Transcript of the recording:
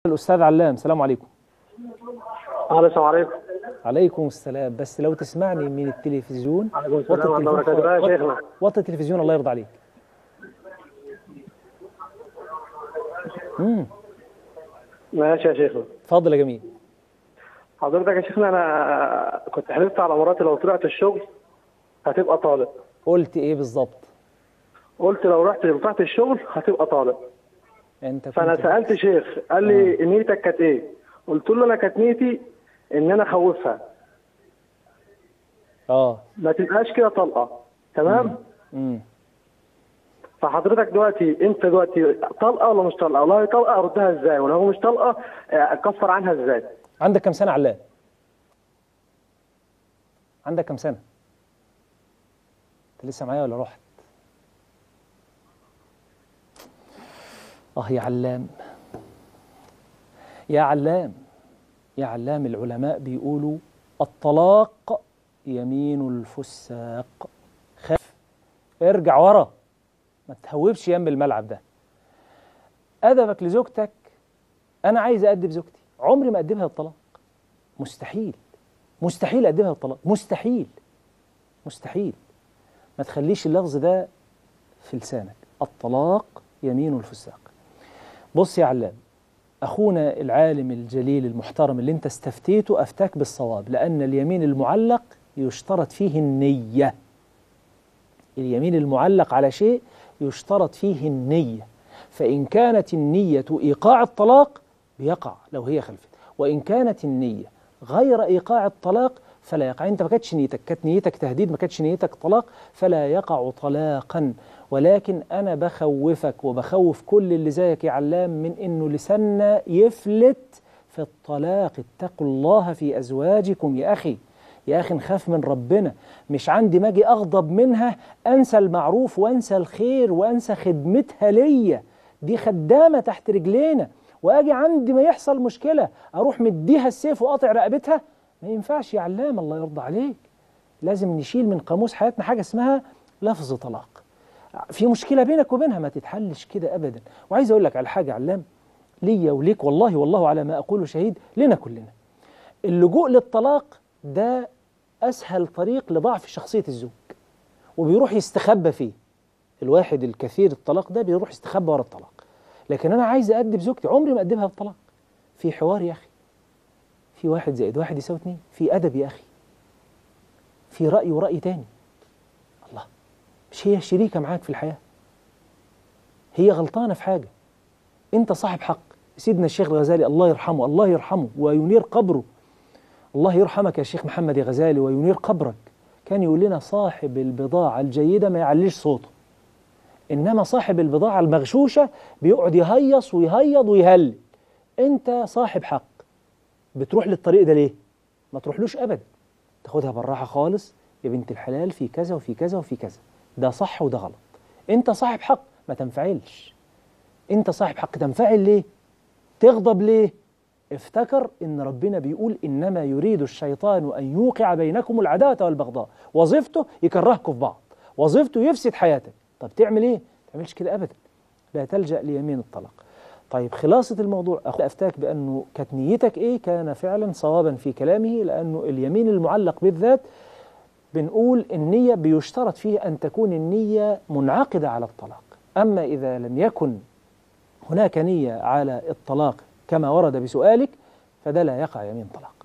الأستاذ علام السلام عليكم الو السلام عليكم عليكم السلام بس لو تسمعني من التلفزيون عليكم وطي السلام ورحمة الله التلفزيون وبركاته. بقى يا وطي- شيخنا. وطي التلفزيون الله يرضى عليك امم ماشي يا شيخنا اتفضل يا جميل حضرتك يا شيخنا انا كنت حلفت على مراتي لو طلعت الشغل هتبقى طالق قلت ايه بالظبط قلت لو رحت طلعت الشغل هتبقى طالق انت فانا كنت سالت شيخ قال لي نيتك كانت ايه قلت له انا كانت نيتي ان انا اخوفها اه ما تبقاش كده طلقه تمام امم فحضرتك دلوقتي انت دلوقتي طلقه ولا مش طلقه والله طلقه اردها ازاي ولو مش طلقه آه، اكفر عنها ازاي عندك كم سنة علام عندك كم سنة انت لسه معايا ولا رحت اه يا علام يا علام يا علام العلماء بيقولوا الطلاق يمين الفساق خاف ارجع ورا ما تهوبش يم الملعب ده أدبك لزوجتك أنا عايز أدب زوجتي عمري ما أدبها الطلاق مستحيل مستحيل أدبها الطلاق مستحيل مستحيل ما تخليش اللفظ ده في لسانك الطلاق يمين الفساق بص يا علام أخونا العالم الجليل المحترم اللي أنت استفتيته أفتاك بالصواب لأن اليمين المعلق يشترط فيه النية اليمين المعلق على شيء يشترط فيه النية فإن كانت النية إيقاع الطلاق بيقع لو هي خلفت وإن كانت النية غير إيقاع الطلاق فلا يقع أنت ما كانتش نيتك كانت نيتك تهديد ما كانتش نيتك طلاق فلا يقع طلاقا ولكن أنا بخوفك وبخوف كل اللي زيك يا علام من إنه لسنا يفلت في الطلاق اتقوا الله في أزواجكم يا أخي يا أخي نخاف من ربنا مش عندي ما أجي أغضب منها أنسى المعروف وأنسى الخير وأنسى خدمتها ليا دي خدامة تحت رجلينا وأجي عندي ما يحصل مشكلة أروح مديها السيف وقاطع رقبتها ما ينفعش يا علام الله يرضى عليك لازم نشيل من قاموس حياتنا حاجة اسمها لفظ طلاق في مشكلة بينك وبينها ما تتحلش كده أبدا وعايز أقول لك على حاجة يا علام ليا وليك والله والله على ما أقول شهيد لنا كلنا اللجوء للطلاق ده أسهل طريق لضعف شخصية الزوج وبيروح يستخبى فيه الواحد الكثير الطلاق ده بيروح يستخبى ورا الطلاق لكن أنا عايز أدب زوجتي عمري ما أدبها بالطلاق في حوار يا أخي في واحد زائد واحد يساوي اتنين في أدب يا أخي في رأي ورأي تاني الله مش هي شريكة معاك في الحياة هي غلطانة في حاجة أنت صاحب حق سيدنا الشيخ الغزالي الله يرحمه الله يرحمه وينير قبره الله يرحمك يا شيخ محمد يا غزالي وينير قبرك كان يقول لنا صاحب البضاعة الجيدة ما يعليش صوته إنما صاحب البضاعة المغشوشة بيقعد يهيص ويهيض ويهلل أنت صاحب حق بتروح للطريق ده ليه؟ ما تروحلوش أبدا تاخدها بالراحة خالص يا بنت الحلال في كذا وفي كذا وفي كذا ده صح وده غلط أنت صاحب حق ما تنفعلش أنت صاحب حق تنفعل ليه؟ تغضب ليه؟ افتكر ان ربنا بيقول انما يريد الشيطان ان يوقع بينكم العداوه والبغضاء وظيفته يكرهكم في بعض وظيفته يفسد حياتك طب تعمل ايه ما تعملش كده ابدا لا تلجا ليمين الطلاق طيب خلاصة الموضوع أخو أفتاك بأنه كانت نيتك إيه كان فعلا صوابا في كلامه لأنه اليمين المعلق بالذات بنقول النية بيشترط فيه أن تكون النية منعقدة على الطلاق أما إذا لم يكن هناك نية على الطلاق كما ورد بسؤالك فده لا يقع يمين طلاق